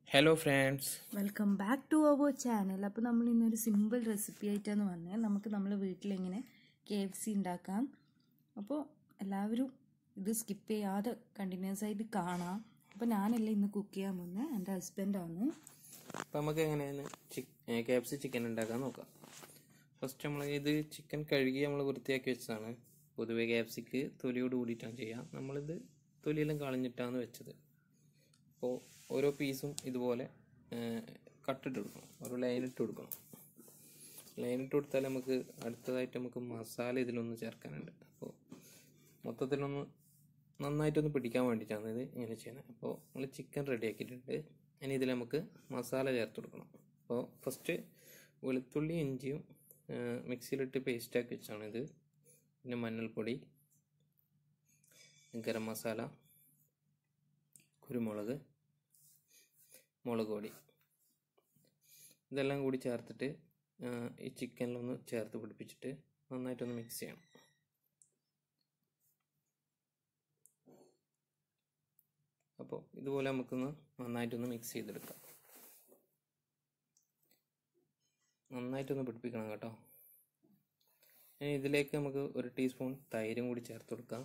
Hello friends welcome back to our channel അപ്പോൾ നമ്മൾ ഇന്നൊരു സിമ്പിൾ റെസിപ്പി ആയിട്ടാണ് വന്നത് നമുക്ക് നമ്മൾ വീട്ടിലെങ്ങനെ കെ എഫ് സി ഉണ്ടാക്കാം അപ്പോൾ എല്ലാവരും ഇത് സ്കിപ്പ് ചെയ്യാതെ കണ്ടിന്യൂസ് ആയിട്ട് കാണാം അപ്പോൾ ഞാനല്ല ഇന്ന് കുക്ക് ചെയ്യാൻ പോകുന്നത് എൻ്റെ ഹസ്ബൻഡാണ് അപ്പം നമുക്ക് എങ്ങനെയാണ് ചിക്ക് കെ എഫ് സി ചിക്കൻ ഉണ്ടാക്കാൻ നോക്കാം ഫസ്റ്റ് നമ്മൾ ഇത് ചിക്കൻ കഴുകി നമ്മൾ വൃത്തിയാക്കി വെച്ചതാണ് പൊതുവേ കെ എഫ് സിക്ക് തൊലിയോട് കൂടിയിട്ടാണ് ചെയ്യുക നമ്മളിത് തൊലിയെല്ലാം കളഞ്ഞിട്ടാണ് വെച്ചത് അപ്പോൾ ഓരോ പീസും ഇതുപോലെ കട്ടിട്ട് കൊടുക്കണം ഓരോ ലൈൻ ഇട്ട് കൊടുക്കണം ലൈൻ ഇട്ട് കൊടുത്താൽ നമുക്ക് അടുത്തതായിട്ട് നമുക്ക് മസാല ഇതിലൊന്ന് ചേർക്കാനുണ്ട് അപ്പോൾ മൊത്തത്തിലൊന്ന് നന്നായിട്ടൊന്ന് പിടിക്കാൻ വേണ്ടിയിട്ടാണ് ഇത് ഇങ്ങനെ ചെയ്യുന്നത് അപ്പോൾ നമ്മൾ ചിക്കൻ റെഡി ആക്കിയിട്ടുണ്ട് ഇനി ഇതിൽ നമുക്ക് മസാല ചേർത്ത് കൊടുക്കണം അപ്പോൾ ഫസ്റ്റ് വെളുത്തുള്ളി ഇഞ്ചിയും ആ, മിക്സിയിലിട്ട് പേസ്റ്റാക്കി വെച്ചാണ് ഇത് പിന്നെ മഞ്ഞൾപ്പൊടി ഗരം മസാല കുരുമുളക് മുളക് പൊടി ഇതെല്ലാം കൂടി ചേർത്തിട്ട് ആ, ഈ ചിക്കനിലൊന്ന് ചേർത്ത് പിടിപ്പിച്ചിട്ട് നന്നായിട്ടൊന്ന് മിക്സ് ചെയ്യണം അപ്പോൾ ഇതുപോലെ നമുക്കൊന്ന് നന്നായിട്ടൊന്ന് മിക്സ് ചെയ്തെടുക്കാം നന്നായിട്ടൊന്ന് പിടിപ്പിക്കണം കേട്ടോ ഇനി ഇതിലേക്ക് നമുക്ക് ഒരു ടീസ്പൂൺ തൈരും കൂടി ചേർത്ത് കൊടുക്കാം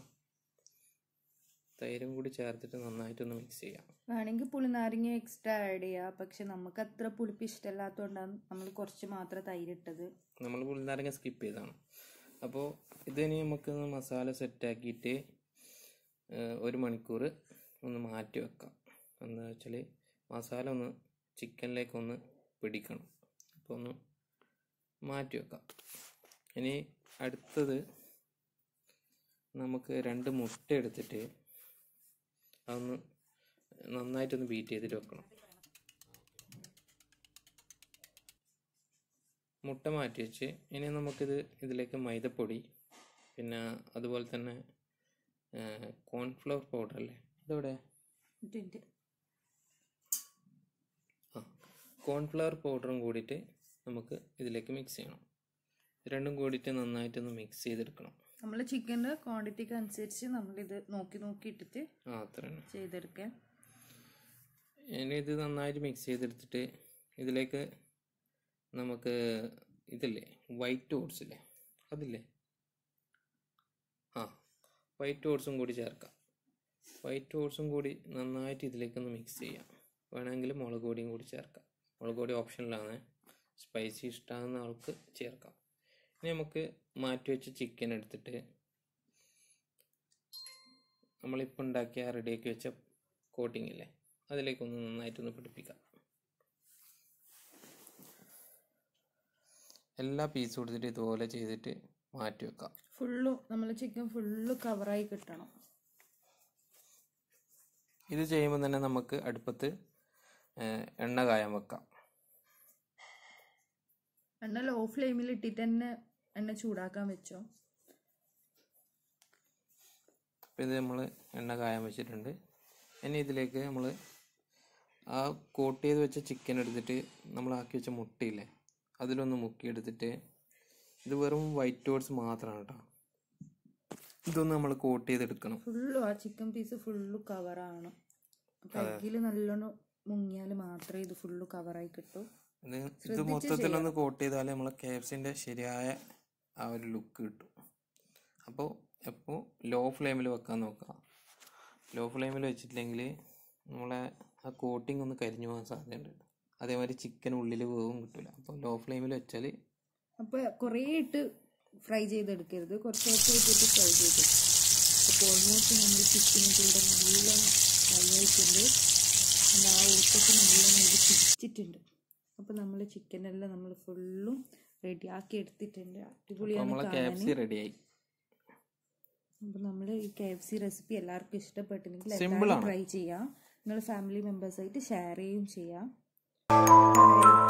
തൈരും കൂടി ചേർത്തിട്ട് നന്നായിട്ടൊന്ന് മിക്സ് ചെയ്യാം വേണമെങ്കിൽ പുളിനാരങ്ങ എക്സ്ട്രാ ആഡ് ചെയ്യാം പക്ഷെ നമുക്ക് അത്ര പുളിപ്പ് ഇഷ്ടമല്ലാത്തതുകൊണ്ടാണ് നമ്മൾ കുറച്ച് മാത്രം തൈരിട്ടത് നമ്മൾ പുളിനാരങ്ങ സ്കിപ്പ് ചെയ്തതാണ് അപ്പോൾ ഇതിനി നമുക്ക് മസാല സെറ്റാക്കിയിട്ട് ഒരു മണിക്കൂർ ഒന്ന് മാറ്റി വെക്കാം എന്താ വെച്ചാൽ മസാല ഒന്ന് ചിക്കനിലേക്ക് ഒന്ന് പിടിക്കണം അപ്പോൾ ഒന്ന് മാറ്റി വെക്കാം ഇനി അടുത്തത് നമുക്ക് രണ്ട് മുട്ട എടുത്തിട്ട് അതൊന്ന് നന്നായിട്ടൊന്ന് ബീറ്റ് ചെയ്തിട്ട് വെക്കണം മുട്ട മാറ്റി വെച്ച് ഇനി നമുക്കിത് ഇതിലേക്ക് മൈദപ്പൊടി പിന്നെ അതുപോലെ തന്നെ കോൺഫ്ലവർ പൗഡർ അല്ലേ ഇതെവിടെ ഇതിൻ്റെ ആ കോൺഫ്ലവർ പൗഡറും കൂടിയിട്ട് നമുക്ക് ഇതിലേക്ക് മിക്സ് ചെയ്യണം ഇത് രണ്ടും കൂടിയിട്ട് നന്നായിട്ടൊന്ന് മിക്സ് ചെയ്തെടുക്കണം നമ്മൾ ചിക്കൻ്റെ ക്വാണ്ടിറ്റിക്ക് അനുസരിച്ച് നമ്മളിത് നോക്കി നോക്കി ഇട്ടിട്ട് ആ അത്ര തന്നെ ചെയ്തെടുക്കാം ഇനി ഇത് നന്നായിട്ട് മിക്സ് ചെയ്തെടുത്തിട്ട് ഇതിലേക്ക് നമുക്ക് ഇതില്ലേ വൈറ്റ് ഓട്സ് ഇല്ലേ അതില്ലേ ആ വൈറ്റ് ഓട്സും കൂടി ചേർക്കാം വൈറ്റ് ഓട്സും കൂടി നന്നായിട്ട് ഇതിലേക്കൊന്ന് മിക്സ് ചെയ്യാം വേണമെങ്കിൽ മുളക് പൊടിയും കൂടി ചേർക്കാം മുളക് പൊടി ഓപ്ഷനിലാണ് സ്പൈസി ഇഷ്ടമാകുന്ന ആൾക്ക് ചേർക്കാം ഇനി നമുക്ക് മാറ്റി വെച്ച ചിക്കൻ എടുത്തിട്ട് നമ്മളിപ്പോൾ ഉണ്ടാക്കിയ റെഡിയാക്കി വെച്ച കോട്ടിംഗ് ഇല്ലേ അതിലേക്കൊന്ന് നന്നായിട്ടൊന്ന് പിടിപ്പിക്കാം എല്ലാ പീസും എടുത്തിട്ട് ഇതുപോലെ ചെയ്തിട്ട് മാറ്റി വെക്കാം ഫുള്ളു നമ്മൾ ചിക്കൻ ഫുള്ള് കവറായി കിട്ടണം ഇത് ചെയ്യുമ്പോൾ തന്നെ നമുക്ക് അടുപ്പത്ത് ഏഹ്, എണ്ണ കായാൻ വെക്കാം എണ്ണ ലോ ഫ്ലെയിമിൽ ഇട്ടിട്ട് തന്നെ എണ്ണ ചൂടാക്കാൻ വെച്ചോ അപ്പോൾ ഇത് നമ്മൾ എണ്ണ കായാൻ വെച്ചിട്ടുണ്ട് ഇനി ഇതിലേക്ക് നമ്മൾ ആ കോട്ട് ചെയ്ത് വെച്ച ചിക്കൻ എടുത്തിട്ട് നമ്മൾ ആക്കി വെച്ച മുട്ടയില്ലേ അതിലൊന്ന് മുക്കിയെടുത്തിട്ട് ഇത് വെറും വൈറ്റ് ഓട്സ് മാത്രമാണ് കേട്ടോ ഇതൊന്ന് നമ്മൾ കോട്ട് ചെയ്തെടുക്കണം ഫുള്ളും ആ ചിക്കൻ പീസ് ഫുള്ള് കവറാണ് അപ്പം എഗ്ഗിൽ നല്ലോണം മുങ്ങിയാൽ മാത്രമേ ഇത് ഫുള്ള് കവറായി കിട്ടൂ ഇത് ഇത് മൊത്തത്തിലൊന്ന് കോട്ട് ചെയ്താലേ നമ്മളെ കെ എഫ് സിൻ്റെ ശരിയായ ആ ഒരു ലുക്ക് കിട്ടും അപ്പോൾ എപ്പോൾ ലോ ഫ്ലെയിമിൽ വെക്കാൻ നോക്കുക ലോ ഫ്ലെയിമിൽ വെച്ചിട്ടില്ലെങ്കിൽ നമ്മളെ ആ കോട്ടിംഗ് ഒന്ന് കരിഞ്ഞു പോകാൻ സാധ്യതയുണ്ട് അതേമാതിരി ചിക്കൻ ഉള്ളിൽ വേവും കിട്ടില്ല അപ്പോൾ ലോ ഫ്ലെയിമിൽ വെച്ചാൽ അപ്പോൾ കുറേ ഇട്ട് ഫ്രൈ ചെയ്തെടുക്കരുത് കുറച്ചൊക്കെ ഇട്ടിട്ട് ഫ്രൈ ചെയ്ത് അപ്പോൾ ഓൾമോസ്റ്റ് നമ്മൾ ചിക്കനും കൂടെ നല്ല ഫ്രൈ ആയിട്ടുണ്ട് and ആ ഊട്ടൊക്കെ നല്ലോണം ഇത് പിടിച്ചിട്ടുണ്ട് അപ്പോൾ നമ്മൾ ചിക്കനെല്ലാം നമ്മൾ ഫുള്ളും റെഡിയാക്കി എടുത്തിട്ടുണ്ട് അടിപൊളിയാണ് നമ്മളെ കെ എഫ് സി റെഡിയായി അപ്പോൾ നമ്മൾ ഈ കെ എഫ് സി റെസിപ്പി എല്ലാവർക്കും ഇഷ്ടപ്പെട്ടിട്ടുണ്ടെങ്കിൽ Simple എല്ലാവരും ആണ്. ട്രൈ ചെയ്യാം നിങ്ങൾ ഫാമിലി മെമ്പേഴ്സായിട്ട് ഷെയർ ചെയ്യുകയും ചെയ്യാം Bye.